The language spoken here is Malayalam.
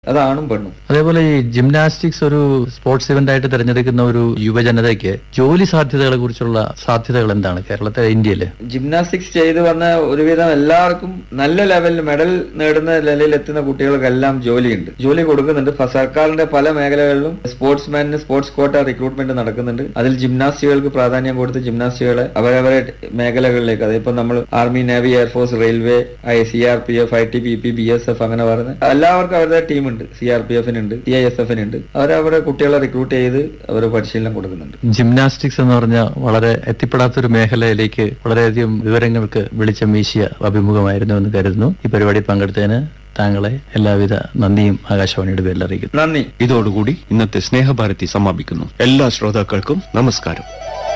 അതാണും പെണ്ണും അതേപോലെ ഈ ജിംനാസ്റ്റിക്സ് ഒരു സ്പോർട്സ് ഇവന്റ് ആയിട്ട് തിരഞ്ഞെടുക്കുന്ന ഒരു യുവജനതയ്ക്ക് ജോലി സാധ്യതകളെ കുറിച്ചുള്ള സാധ്യതകൾ എന്താണ് കേരളത്തിലെ ഇന്ത്യയില് ജിംനാസ്റ്റിക്സ് ചെയ്ത് വന്ന ഒരുവിധം എല്ലാവർക്കും നല്ല ലെവലിൽ മെഡൽ നേടുന്ന നിലയിൽ എത്തുന്ന കുട്ടികൾക്കെല്ലാം ജോലിയുണ്ട് ജോലി കൊടുക്കുന്നുണ്ട് ഫ- സർക്കാരിന്റെ പല മേഖലകളിലും സ്പോർട്സ്മാനിന് സ്പോർട്സ് കോട്ട റിക്രൂട്ട്മെന്റ് നടക്കുന്നുണ്ട് അതിൽ ജിംനാസ്റ്റുകൾക്ക് പ്രാധാന്യം കൊടുത്ത് ജിംനാസ്റ്റുകളെ അവരവരെ മേഖലകളിലേക്ക് അതിപ്പോ നമ്മൾ army navy air force railway I C R P F I T B P B S F അങ്ങനെ പറയുന്നത് എല്ലാവർക്കും അവരുടെ ടീമുണ്ട് സി ആർ പി എഫിനുണ്ട് സി ഐ എസ് എഫിനുണ്ട് അവരവരെ കുട്ടികളെ റിക്രൂട്ട് ചെയ്ത് അവർ പരിശീലനം കൊടുക്കുന്നുണ്ട് ജിംനാസ്റ്റിക്സ് എന്ന് പറഞ്ഞ വളരെ എത്തിപ്പെടാത്തൊരു മേഖലയിലേക്ക് വളരെയധികം വിവരങ്ങൾക്ക് വെളിച്ചം വീശിയ അഭിമുഖമായിരുന്നു എന്ന് കരുതുന്നു ഈ പരിപാടി പങ്കെടുത്തതിന് താങ്കളെ എല്ലാവിധ നന്ദിയും ആകാശവാണിയുടെ പേരിൽ അറിയിക്കുന്നു നന്ദി ഇതോടുകൂടി ഇന്നത്തെ സ്നേഹഭാരതി സമാപിക്കുന്നു എല്ലാ ശ്രോതാക്കൾക്കും നമസ്കാരം